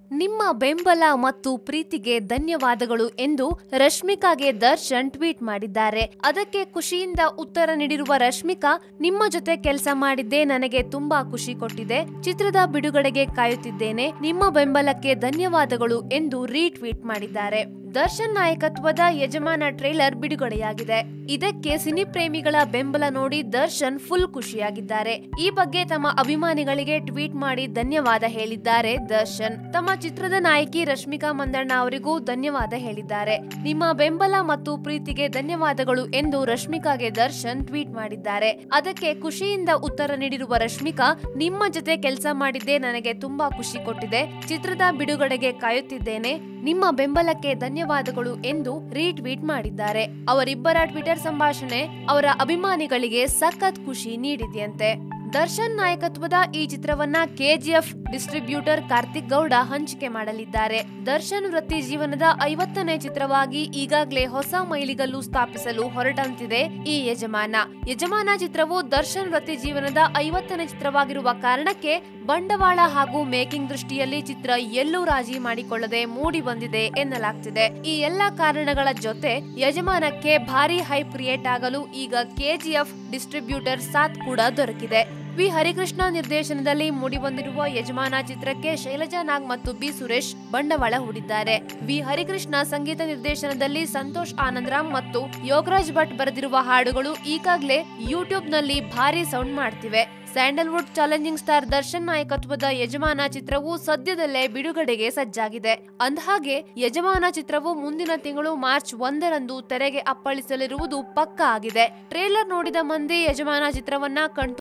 ನಿಮ್ಮ ಬೆಂಬಲ ಮತ್ತು ಪ್ರೀತಿಗೆ ಧನ್ಯವಾದಗಳು ಎಂದು ರಶ್ಮಿಕಾಗೆ ದರ್ಶನ್ ಟ್ವೀಟ್ ಮಾಡಿದ್ದಾರೆ ಅದಕ್ಕೆ ಖುಷಿಯಿಂದ ಉತ್ತರ ನೀಡಿರುವ ರಶ್ಮಿಕಾ ನಿಮ್ಮ ಜೊತೆ ಕೆಲಸ ಮಾಡಿದ್ದೆ ನನಗೆ ತುಂಬಾ ಖುಷಿ ಕೊಟ್ಟಿದೆ ಚಿತ್ರದ ಬಿಡುಗಡೆಗೆ ಕಾಯುತ್ತಿದ್ದೇನೆ ನಿಮ್ಮ ಬೆಂಬಲಕ್ಕೆ ಧನ್ಯವಾದಗಳು ಎಂದು ರೀಟ್ವೀಟ್ ಮಾಡಿದ್ದಾರೆ ದರ್ಶನ್ ನಾಯಕತ್ವದ ಯಜಮಾನ ಟ್ರೇಲರ್ ಬಿಡುಗಡೆಯಾಗಿದೆ ಇದಕ್ಕೆ ಸಿನಿ ಪ್ರೇಮಿಗಳ ಬೆಂಬಲ ನೋಡಿ ದರ್ಶನ್ ಫುಲ್ ಖುಷಿಯಾಗಿದ್ದಾರೆ ಈ ಬಗ್ಗೆ ತಮ್ಮ ಅಭಿಮಾನಿಗಳಿಗೆ ಟ್ವೀಟ್ ಮಾಡಿ ಧನ್ಯವಾದ ಹೇಳಿದ್ದಾರೆ ದರ್ಶನ್ ತಮ್ಮ ಚಿತ್ರದ ನಾಯಕಿ ರಶ್ಮಿಕಾ ಮಂದಣ್ಣ ಅವರಿಗೂ ಧನ್ಯವಾದ ಹೇಳಿದ್ದಾರೆ ನಿಮ್ಮ ಬೆಂಬಲ ಮತ್ತು ಪ್ರೀತಿಗೆ ಧನ್ಯವಾದಗಳು ಎಂದು ರಶ್ಮಿಕಾಗೆ ದರ್ಶನ್ ಟ್ವೀಟ್ ಮಾಡಿದ್ದಾರೆ ಅದಕ್ಕೆ ಖುಷಿಯಿಂದ ಉತ್ತರ ನೀಡಿರುವ ರಶ್ಮಿಕಾ ನಿಮ್ಮ ಜೊತೆ ಕೆಲಸ ಮಾಡಿದ್ದೆ ನನಗೆ ತುಂಬಾ ಖುಷಿ ಕೊಟ್ಟಿದೆ ಚಿತ್ರದ ಬಿಡುಗಡೆಗೆ ಕಾಯುತ್ತಿದ್ದೇನೆ ನಿಮ್ಮ ಬೆಂಬಲಕ್ಕೆ ಧನ್ಯವಾದಗಳು ಎಂದು ರೀಟ್ವೀಟ್ ಮಾಡಿದ್ದಾರೆ ಅವರಿಬ್ಬರ ಟ್ವಿಟರ್ ಸಂಭಾಷಣೆ ಅವರ ಅಭಿಮಾನಿಗಳಿಗೆ ಸಖತ್ ಖುಷಿ ನೀಡಿದೆಯಂತೆ ದರ್ಶನ್ ನಾಯಕತ್ವದ ಈ ಚಿತ್ರವನ್ನ ಕೆಜಿಎಫ್ ಡಿಸ್ಟ್ರಿಬ್ಯೂಟರ್ ಕಾರ್ತಿಕ್ ಗೌಡ ಹಂಚಿಕೆ ಮಾಡಲಿದ್ದಾರೆ ದರ್ಶನ್ ವೃತ್ತಿ ಜೀವನದ ಐವತ್ತನೇ ಚಿತ್ರವಾಗಿ ಈಗಾಗಲೇ ಹೊಸ ಮೈಲಿಗಲ್ಲು ಸ್ಥಾಪಿಸಲು ಹೊರಟಂತಿದೆ ಈ ಯಜಮಾನ ಯಜಮಾನ ಚಿತ್ರವು ದರ್ಶನ್ ವೃತ್ತಿ ಜೀವನದ ಐವತ್ತನೇ ಚಿತ್ರವಾಗಿರುವ ಕಾರಣಕ್ಕೆ ಬಂಡವಾಳ ಹಾಗೂ ಮೇಕಿಂಗ್ ದೃಷ್ಟಿಯಲ್ಲಿ ಚಿತ್ರ ಎಲ್ಲೂ ರಾಜಿ ಮಾಡಿಕೊಳ್ಳದೆ ಮೂಡಿ ಬಂದಿದೆ ಎನ್ನಲಾಗ್ತಿದೆ ಈ ಎಲ್ಲಾ ಕಾರಣಗಳ ಜೊತೆ ಯಜಮಾನಕ್ಕೆ ಭಾರಿ ಹೈಪ್ ಕ್ರಿಯೇಟ್ ಆಗಲು ಈಗ ಕೆಜಿಎಫ್ ಡಿಸ್ಟ್ರಿಬ್ಯೂಟರ್ ಸಾಥ್ ಕೂಡ ದೊರಕಿದೆ ವಿ ಹರಿಕೃಷ್ಣ ನಿರ್ದೇಶನದಲ್ಲಿ ಮೂಡಿಬಂದಿರುವ ಯಜಮಾನ ಚಿತ್ರಕ್ಕೆ ಶೈಲಜಾ ನಾಗ್ ಮತ್ತು ಬಿ ಸುರೇಶ್ ಬಂಡವಾಳ ಹೂಡಿದ್ದಾರೆ ವಿ ಹರಿಕೃಷ್ಣ ಸಂಗೀತ ನಿರ್ದೇಶನದಲ್ಲಿ ಸಂತೋಷ್ ಆನಂದರಾಮ್ ಮತ್ತು ಯೋಗರಾಜ್ ಭಟ್ ಬರೆದಿರುವ ಹಾಡುಗಳು ಈಗಾಗಲೇ ಯೂಟ್ಯೂಬ್ ನಲ್ಲಿ ಭಾರಿ ಸೌಂಡ್ ಮಾಡ್ತಿವೆ ಸ್ಯಾಂಡಲ್ವುಡ್ ಚಾಲೆಂಜಿಂಗ್ ಸ್ಟಾರ್ ದರ್ಶನ್ ನಾಯಕತ್ವದ ಯಜಮಾನ ಚಿತ್ರವು ಸದ್ಯದಲ್ಲೇ ಬಿಡುಗಡೆಗೆ ಸಜ್ಜಾಗಿದೆ ಅಂದಹಾಗೆ ಯಜಮಾನ ಚಿತ್ರವು ಮುಂದಿನ ತಿಂಗಳು ಮಾರ್ಚ್ ಒಂದರಂದು ತೆರೆಗೆ ಅಪ್ಪಳಿಸಲಿರುವುದು ಪಕ್ಕಾ ಆಗಿದೆ ಟ್ರೇಲರ್ ನೋಡಿದ ಮಂದಿ ಯಜಮಾನ ಚಿತ್ರವನ್ನ ಕಣ್ತುಂಬ